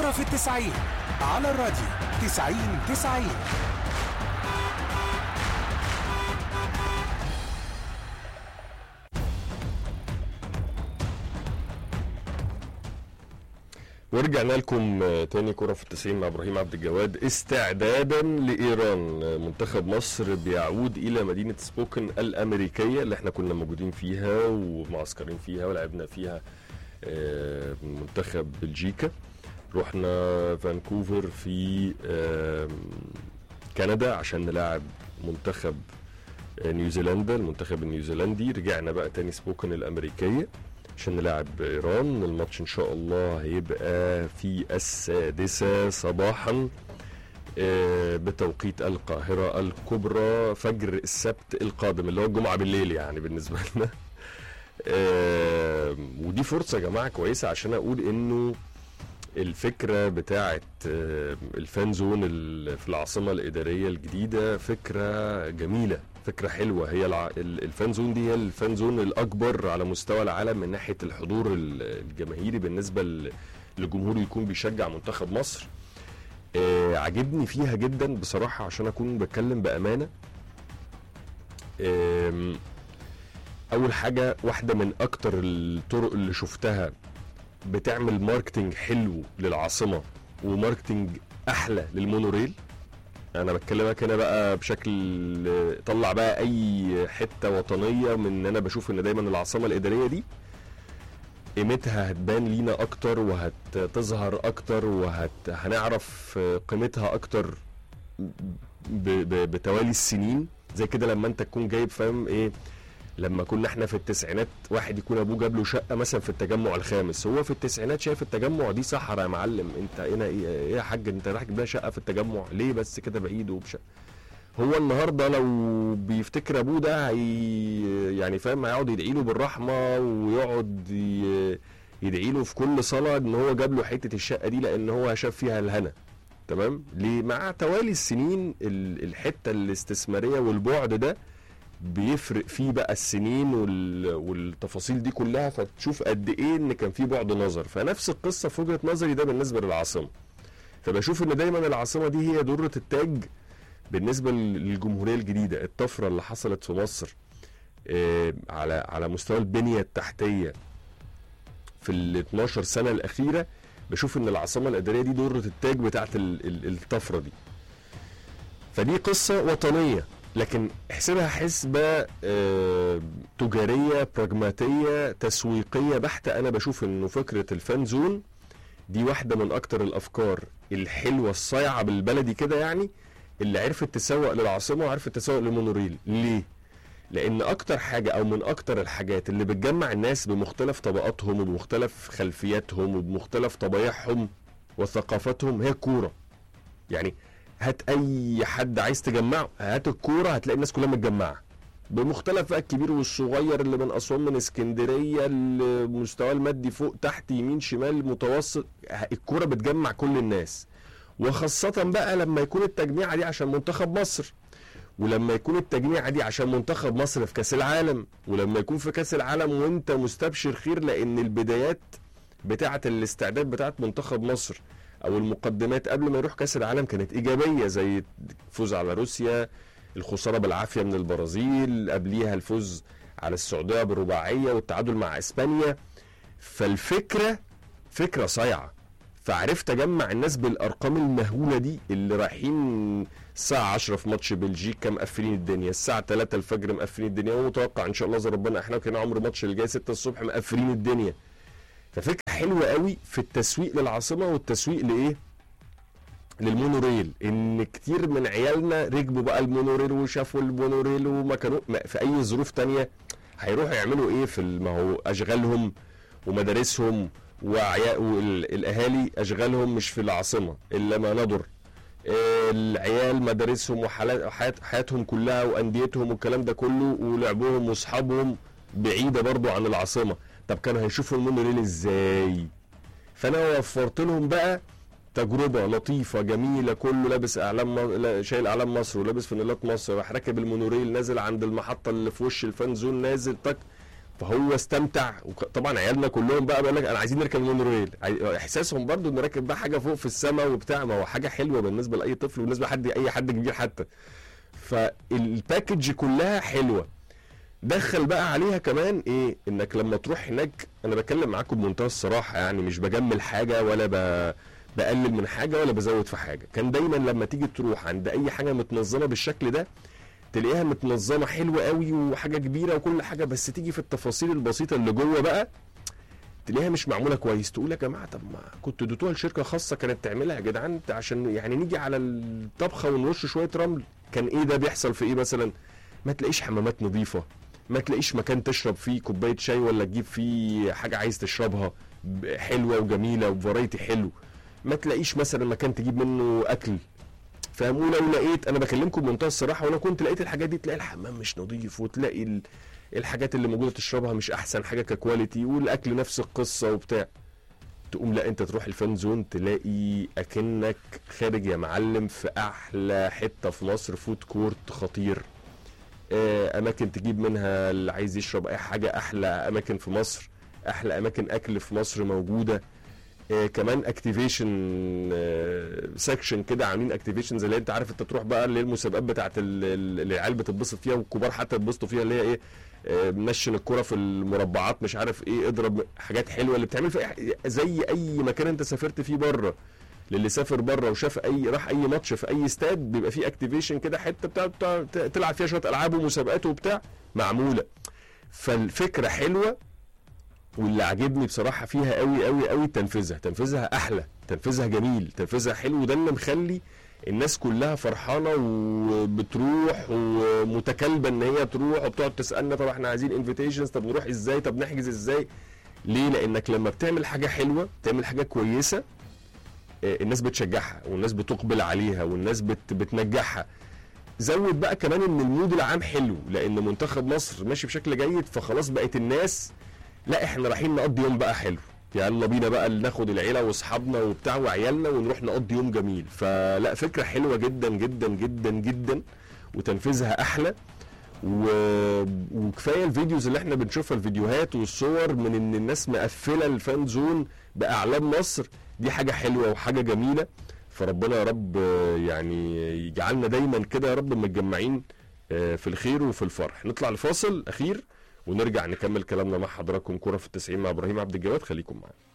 كرة في التسعين على الراديو تسعين تسعين ورجعنا لكم آه، تاني كرة في التسعين مع ابراهيم عبد الجواد استعدادا لايران آه، منتخب مصر بيعود الى مدينة سبوكن الامريكية اللي احنا كنا موجودين فيها ومعسكرين فيها ولعبنا فيها آه، منتخب بلجيكا رحنا فانكوفر في آم، كندا عشان نلاعب منتخب آه، نيوزيلندا المنتخب النيوزيلندي رجعنا بقى تاني سبوكن الامريكيه عشان نلعب ايران الماتش ان شاء الله هيبقى في السادسة صباحا آه، بتوقيت القاهرة الكبرى فجر السبت القادم اللي هو الجمعة بالليل يعني بالنسبة لنا آه، ودي فرصة يا جماعة كويسة عشان أقول إنه الفكرة بتاعت آه، الفان زون ال- في العاصمة الإدارية الجديدة فكرة جميلة فكرة حلوة هي الع... ال- الفان زون دي هي الفان زون الأكبر على مستوى العالم من ناحية الحضور ال- الجماهيري بالنسبة ل- لجمهور يكون بيشجع منتخب مصر آه عجبني فيها جدا بصراحة عشان أكون بتكلم بأمانة آم، أول حاجة واحدة من أكتر الطرق اللي شفتها بتعمل ماركتنج حلو للعاصمه وماركتنج احلى للمونوريل انا بتكلمك هنا بقى بشكل طلع بقى اي حته وطنيه من ان انا بشوف ان دايما العاصمه الاداريه دي قيمتها هتبان لينا اكتر وهتظهر اكتر وهنعرف قيمتها اكتر ب- ب- بتوالي السنين زي كده لما انت تكون جايب فاهم ايه لما كنا احنا في التسعينات واحد يكون ابوه جاب له شقه مثلا في التجمع الخامس هو في التسعينات شايف التجمع دي صحراء يا معلم انت هنا ايه ايه يا حاج انت رايح تجيب لها شقه في التجمع ليه بس كده بعيد وبشقه هو النهارده لو بيفتكر ابوه ده هي يعني فاهم هيقعد يدعي له بالرحمه ويقعد ي- يدعي له في كل صلاه ان هو جاب له حته الشقه دي لان هو شاف فيها الهنا تمام ليه مع توالي السنين ال- الحته الاستثماريه والبعد ده بيفرق فيه بقى السنين وال... والتفاصيل دي كلها فتشوف قد ايه ان كان في بعد نظر فنفس القصه في وجهه نظري ده بالنسبه للعاصمه فبشوف ان دايما العاصمه دي هي دره التاج بالنسبه للجمهوريه الجديده الطفره اللي حصلت في مصر آه، على على مستوى البنيه التحتيه في ال 12 سنه الاخيره بشوف ان العاصمه الاداريه دي دره التاج بتاعت ال- ال- الطفره دي فدي قصه وطنيه لكن احسبها حسبة آه، تجارية براجماتية تسويقية بحتة أنا بشوف إنه فكرة الفان زون دي واحدة من أكتر الأفكار الحلوة الصايعة بالبلدي كده يعني اللي عرفت تسوق للعاصمة وعرفت تسوق للمونوريل ليه؟ لأن أكتر حاجة أو من أكتر الحاجات اللي بتجمع الناس بمختلف طبقاتهم وبمختلف خلفياتهم وبمختلف طبايعهم وثقافتهم هي الكورة يعني هات اي حد عايز تجمعه هات الكوره هتلاقي الناس كلها متجمعه بمختلف بقى الكبير والصغير اللي من اسوان من اسكندريه المستوى المادي فوق تحت يمين شمال متوسط الكوره بتجمع كل الناس وخاصة بقى لما يكون التجميعة دي عشان منتخب مصر ولما يكون التجميعة دي عشان منتخب مصر في كأس العالم ولما يكون في كأس العالم وانت مستبشر خير لأن البدايات بتاعة الاستعداد بتاعة منتخب مصر او المقدمات قبل ما يروح كاس العالم كانت ايجابيه زي الفوز على روسيا الخساره بالعافيه من البرازيل قبليها الفوز على السعوديه بالرباعيه والتعادل مع اسبانيا فالفكره فكره صايعه فعرفت اجمع الناس بالارقام المهوله دي اللي رايحين الساعة 10 في ماتش بلجيكا مقفلين الدنيا، الساعة 3 الفجر مقفلين الدنيا ومتوقع ان شاء الله زي ربنا احنا كان عمر ماتش اللي جاي 6 الصبح مقفلين الدنيا. ففكره حلوه قوي في التسويق للعاصمه والتسويق لايه؟ للمونوريل ان كتير من عيالنا ركبوا بقى المونوريل وشافوا المونوريل وما كانوا ما- في اي ظروف تانية هيروحوا يعملوا ايه في ال- ما هو اشغالهم ومدارسهم وعيا والاهالي اشغالهم مش في العاصمه الا ما ندر العيال مدارسهم وحالات حيات حياتهم كلها وانديتهم والكلام ده كله ولعبهم واصحابهم بعيده برضو عن العاصمه طب كانوا هيشوفوا المونوريل ازاي فانا وفرت لهم بقى تجربه لطيفه جميله كله لابس اعلام م- لا- شايل اعلام مصر ولابس فانيلات مصر راح راكب المونوريل نازل عند المحطه اللي في وش الفان زون نازل تك فهو استمتع وك- طبعا عيالنا كلهم بقى بيقول لك انا عايزين نركب المونوريل عاي- احساسهم برضو ان راكب بقى حاجه فوق في السماء وبتاع ما هو حاجه حلوه بالنسبه لاي طفل وبالنسبه لحد اي حد كبير حتى فالباكج كلها حلوه دخل بقى عليها كمان ايه انك لما تروح هناك انا بتكلم معاكم بمنتهى الصراحه يعني مش بجمل حاجه ولا ب... بقلل من حاجه ولا بزود في حاجه كان دايما لما تيجي تروح عند اي حاجه متنظمه بالشكل ده تلاقيها متنظمه حلوه قوي وحاجه كبيره وكل حاجه بس تيجي في التفاصيل البسيطه اللي جوه بقى تلاقيها مش معموله كويس تقول يا جماعه طب ما كنت اديتوها لشركه خاصه كانت تعملها يا جدعان عشان يعني نيجي على الطبخه ونرش شويه رمل كان ايه ده بيحصل في ايه مثلا ما تلاقيش حمامات نظيفه ما تلاقيش مكان تشرب فيه كوبايه شاي ولا تجيب فيه حاجه عايز تشربها ب- حلوه وجميله وفرايتي حلو ما تلاقيش مثلا مكان تجيب منه اكل فاهم ولو لقيت انا بكلمكم بمنتهى الصراحه ولو كنت لقيت الحاجات دي تلاقي الحمام مش نظيف وتلاقي ال- الحاجات اللي موجوده تشربها مش احسن حاجه ككواليتي والاكل نفس القصه وبتاع تقوم لا انت تروح الفان زون تلاقي اكنك خارج يا معلم في احلى حته في مصر فود كورت خطير آه، اماكن تجيب منها اللي عايز يشرب اي حاجه احلى اماكن في مصر احلى اماكن اكل في مصر موجوده آه كمان اكتيفيشن سكشن كده عاملين اكتيفيشنز اللي انت عارف انت تروح بقى اللي هي المسابقات بتاعت ال- ال- اللي العيال بتتبسط فيها والكبار حتى يتبسطوا فيها اللي هي ايه آه، منشن الكرة في المربعات مش عارف ايه اضرب حاجات حلوه اللي بتعمل في أي- زي اي مكان انت سافرت فيه بره للي سافر بره وشاف اي راح اي ماتش في اي استاد بيبقى فيه اكتيفيشن كده حته بتاع, بتاع تلعب فيها شويه العاب ومسابقات وبتاع معموله فالفكره حلوه واللي عاجبني بصراحه فيها قوي قوي قوي تنفيذها تنفيذها احلى تنفيذها جميل تنفيذها حلو وده اللي مخلي الناس كلها فرحانه وبتروح ومتكالبه ان هي تروح وبتقعد تسالنا طب احنا عايزين انفيتيشنز طب نروح ازاي طب نحجز ازاي ليه لانك لما بتعمل حاجه حلوه بتعمل حاجه كويسه آه، الناس بتشجعها والناس بتقبل عليها والناس بت بتنجحها زود بقى كمان ان المود العام حلو لان منتخب مصر ماشي بشكل جيد فخلاص بقت الناس لا احنا رايحين نقضي يوم بقى حلو يلا بينا بقى ناخد العيله واصحابنا وبتاع وعيالنا ونروح نقضي يوم جميل فلا فكره حلوه جدا جدا جدا جدا وتنفيذها احلى و... وكفايه الفيديوز اللي احنا بنشوفها الفيديوهات والصور من ان الناس مقفله الفان زون باعلام مصر دي حاجه حلوه وحاجه جميله فربنا يا رب آه، يعني يجعلنا دايما كده يا رب متجمعين آه، في الخير وفي الفرح نطلع لفاصل اخير ونرجع نكمل كلامنا مع حضراتكم كرة في التسعين مع ابراهيم عبد الجواد خليكم معانا